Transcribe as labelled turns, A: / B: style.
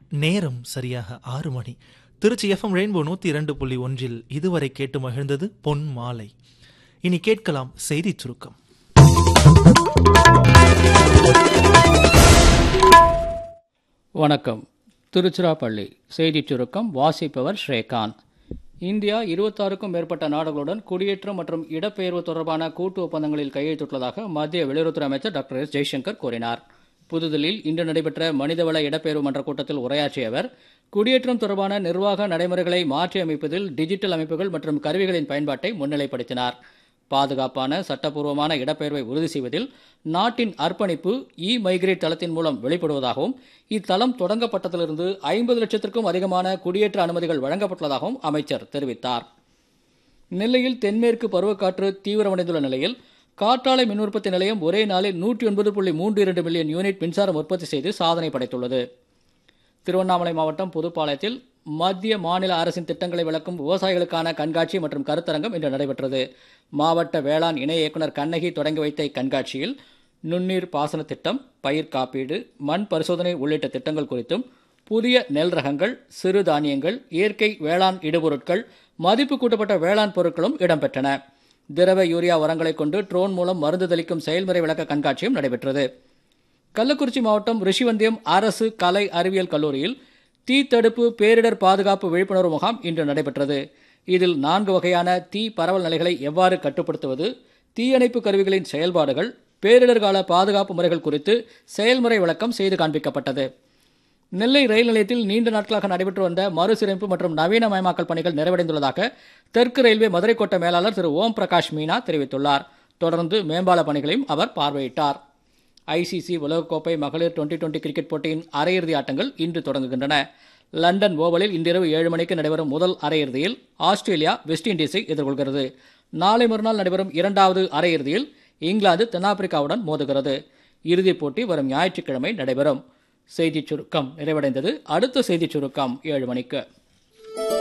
A: நேரம் சரியாக ஆறு மணி திருச்சி எஃப்எம் ரெயின்போ நூற்றி இரண்டு புள்ளி ஒன்றில் இதுவரை கேட்டு மகிழ்ந்தது பொன் மாலை இனி கேட்கலாம் செய்திச் சுருக்கம்
B: வணக்கம் திருச்சிராப்பள்ளி செய்திச் சுருக்கம் வாசிப்பவர் ஸ்ரேகாந்த் இந்தியா இருபத்தாறுக்கும் மேற்பட்ட நாடுகளுடன் குடியேற்றம் மற்றும் இடப்பெயர்வு தொடர்பான கூட்டு ஒப்பந்தங்களில் கையெழுத்திட்டுள்ளதாக மத்திய வெளியுறவுத்துறை அமைச்சர் டாக்டர் எஸ் ஜெய்சங்கர் கூறினார் புதுதில்லியில் இன்று நடைபெற்ற மனிதவள இடப்பெயர்வு மன்ற கூட்டத்தில் உரையாற்றிய அவர் குடியேற்றம் தொடர்பான நிர்வாக நடைமுறைகளை மாற்றியமைப்பதில் டிஜிட்டல் அமைப்புகள் மற்றும் கருவிகளின் பயன்பாட்டை முன்னிலைப்படுத்தினார் பாதுகாப்பான சட்டப்பூர்வமான இடப்பெயர்வை உறுதி செய்வதில் நாட்டின் அர்ப்பணிப்பு இ மைக்ரேட் தளத்தின் மூலம் வெளிப்படுவதாகவும் இத்தளம் தொடங்கப்பட்டதிலிருந்து ஐம்பது லட்சத்திற்கும் அதிகமான குடியேற்ற அனுமதிகள் வழங்கப்பட்டுள்ளதாகவும் அமைச்சர் தெரிவித்தார் நெல்லையில் தென்மேற்கு பருவக்காற்று தீவிரமடைந்துள்ள நிலையில் காற்றாலை மின் உற்பத்தி நிலையம் ஒரே நாளில் நூற்றி ஒன்பது புள்ளி மூன்று இரண்டு மில்லியன் யூனிட் மின்சாரம் உற்பத்தி செய்து சாதனை படைத்துள்ளது திருவண்ணாமலை மாவட்டம் புதுப்பாளையத்தில் மத்திய மாநில அரசின் திட்டங்களை விளக்கும் விவசாயிகளுக்கான கண்காட்சி மற்றும் கருத்தரங்கம் இன்று நடைபெற்றது மாவட்ட வேளாண் இணை இயக்குநர் கண்ணகி தொடங்கி வைத்த இக்கண்காட்சியில் நுண்ணீர் பாசன திட்டம் பயிர் காப்பீடு மண் பரிசோதனை உள்ளிட்ட திட்டங்கள் குறித்தும் புதிய நெல் ரகங்கள் சிறு தானியங்கள் இயற்கை வேளாண் இடுபொருட்கள் மதிப்பு கூட்டப்பட்ட வேளாண் பொருட்களும் இடம்பெற்றன திரவ யூரியா உரங்களை கொண்டு ட்ரோன் மூலம் மருந்து தெளிக்கும் செயல்முறை விளக்க கண்காட்சியும் நடைபெற்றது கள்ளக்குறிச்சி மாவட்டம் ரிஷிவந்தியம் அரசு கலை அறிவியல் கல்லூரியில் தீ தடுப்பு பேரிடர் பாதுகாப்பு விழிப்புணர்வு முகாம் இன்று நடைபெற்றது இதில் நான்கு வகையான தீ பரவல் நிலைகளை எவ்வாறு கட்டுப்படுத்துவது தீயணைப்பு கருவிகளின் செயல்பாடுகள் பேரிடர் கால பாதுகாப்பு முறைகள் குறித்து செயல்முறை விளக்கம் செய்து காண்பிக்கப்பட்டது நெல்லை ரயில் நிலையத்தில் நீண்ட நாட்களாக நடைபெற்று வந்த மறுசீரமைப்பு மற்றும் நவீனமயமாக்கல் பணிகள் நிறைவடைந்துள்ளதாக தெற்கு ரயில்வே மதுரை கோட்ட மேலாளர் திரு ஓம் பிரகாஷ் மீனா தெரிவித்துள்ளார் தொடர்ந்து மேம்பால பணிகளையும் அவர் பார்வையிட்டார் ஐசிசி உலகக்கோப்பை மகளிர் டுவெண்டி டுவெண்டி கிரிக்கெட் போட்டியின் அரையிறுதி ஆட்டங்கள் இன்று தொடங்குகின்றன லண்டன் ஓவலில் இன்றிரவு ஏழு மணிக்கு நடைபெறும் முதல் அரையிறுதியில் ஆஸ்திரேலியா வெஸ்ட் இண்டீஸை எதிர்கொள்கிறது நாளை மறுநாள் நடைபெறும் இரண்டாவது அரையிறுதியில் இங்கிலாந்து தென்னாப்பிரிக்காவுடன் மோதுகிறது இறுதிப் போட்டி வரும் ஞாயிற்றுக்கிழமை நடைபெறும் செய்திச் சுருக்கம் நிறைவடைந்தது அடுத்த செய்திச் சுருக்கம் ஏழு மணிக்கு